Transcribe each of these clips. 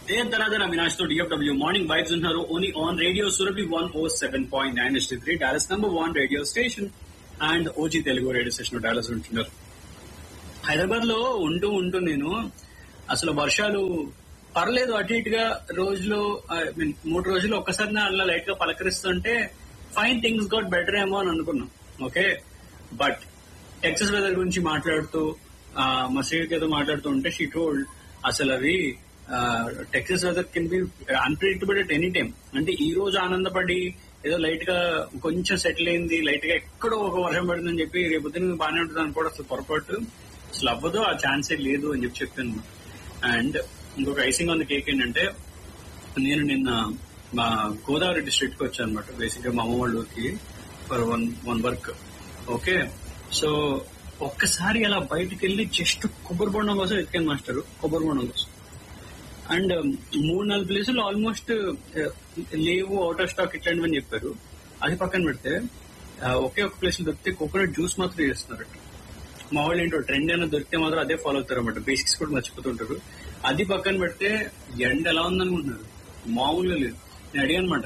Then Dhanadhan Avinash to DFW Morning Vibes ఉన్నారు only on radio Surabhi one o seven point nine S three Dallas number one radio station and OG Telugu radio station Dallas ఉంటున్నారు హైదరాబాద్ లో ఉంటూ ఉంటూ నేను అసలు వర్షాలు పర్లేదు అటు ఇటుగా రోజులో ఐ మీన్ మూడు రోజులు ఒక్కసారి నా అలా లైట్ గా పలకరిస్తుంటే ఫైన్ థింగ్స్ గాట్ బెటర్ ఏమో అని అనుకున్నాం ఓకే బట్ టెక్సస్ వెదర్ గురించి మాట్లాడుతూ ఆ, మా శ్రీకేతో మాట్లాడుతూ ఉంటే షీ టోల్డ్ అసలు అవి Texas weather can be unpredictable at any time అంటే ఈ రోజు ఆనందపడి ఏదో లైట్ గా కొంచెం సెటిల్ అయింది లైట్ గా ఎక్కడో ఒక వర్షం పడిందని చెప్పి రేపు పొద్దున్న బాగానే ఉంటుంది అని కూడా అసలు పొరపాటు అసలు అవ్వదు ఆ ఛాన్సే లేదు అని చెప్పి చెప్పాను అండ్ ఇంకొక ఐసింగ్ ఆన్ ద కేక్ ఏంటంటే నేను నిన్న మా గోదావరి డిస్ట్రిక్ట్ కి వచ్చాను అనమాట బేసిక్ గా మా అమ్మ వాళ్ళ ఊరికి for one one work okay so ఒక్కసారి అలా బయటికి వెళ్ళి జస్ట్ కొబ్బరి బొండం కోసం ఎత్తుకాను మాస్టర్ కొబ్బరి బొండం కోసం అండ్ మూడు నాలుగు ప్లేసులు ఆల్మోస్ట్ లేవు అవుట్ ఆఫ్ స్టాక్ ఇట్లాంటివి అని చెప్పారు అది పక్కన పెడితే ఆ, ఒకే ఒక ప్లేస్ దొరికితే కోకోనట్ జ్యూస్ మాత్రం చేస్తున్నారట మా వాళ్ళు ఏంటో ట్రెండ్ అయినా దొరికితే మాత్రం అదే ఫాలో అవుతారు అనమాట బేసిక్స్ కూడా మర్చిపోతుంటారు అది పక్కన పెడితే ఎండ ఎలా ఉందనుకుంటున్నారు మామూలుగా లేదు నేను అడిగాను అనమాట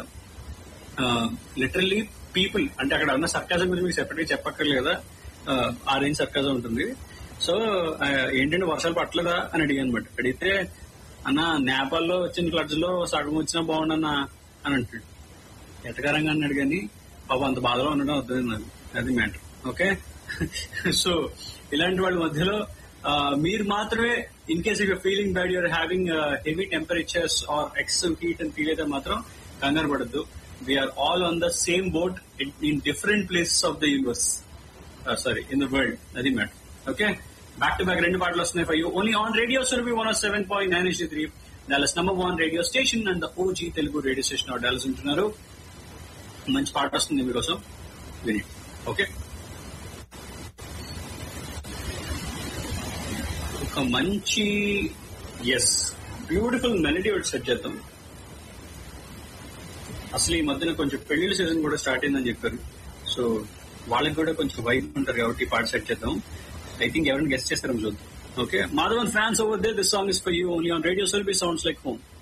లిటరల్లీ పీపుల్ అంటే అక్కడ ఉన్న సర్కాజం గురించి మీకు సెపరేట్ చెప్పక్కర్లేదు కదా ఆ, ఆ రేంజ్ సర్కాజం ఉంటుంది సో ఆ, ఏంటంటే వర్షాలు పట్టలేదా అని అడిగాను అనమాట అడిగితే అన్న నేపాల్లో వచ్చిన ఫ్లడ్స్ లో సగం వచ్చినా బాగుండన్న అని అంటాడు ఎటకారంగా అన్నాడు కానీ పాపం అంత బాధలో ఉండడం వద్దు నాకు అది మ్యాటర్ ఓకే సో ఇలాంటి వాళ్ళ మధ్యలో ఆ, మీరు మాత్రమే in case you feeling bad you're having heavy temperatures or excel heat అని ఫీల్ అయితే మాత్రం కంగారు పడద్దు we're all on the same boat in different places of the universe sorry in the world అది matter okay back to back రెండు పాటలు వస్తున్నాయి for you only on radio Surabhi one seven point nine S three Dallas number one radio station and OG Telugu radio station Dallas ఉంటున్నారు మంచి పాట వస్తుంది మీకోసం విని ఓకే ఒక మంచి ఎస్ బ్యూటిఫుల్ మెలడీ ఒకటి సెట్ చేద్దాం అసలు ఈ మధ్యన కొంచెం పెళ్లిళ్ళ సీజన్ కూడా స్టార్ట్ అయిందని చెప్పారు సో వాళ్ళకి కూడా కొంచెం వైబ్ ఉంటారు కాబట్టి ఈ పాట సెట్ చేద్దాం ఐ థింక్ ఎవరైనా గెస్ట్ చేస్తారని చూద్దాం okay Madhavan fans over there this song is for you only on radio selfie sounds like home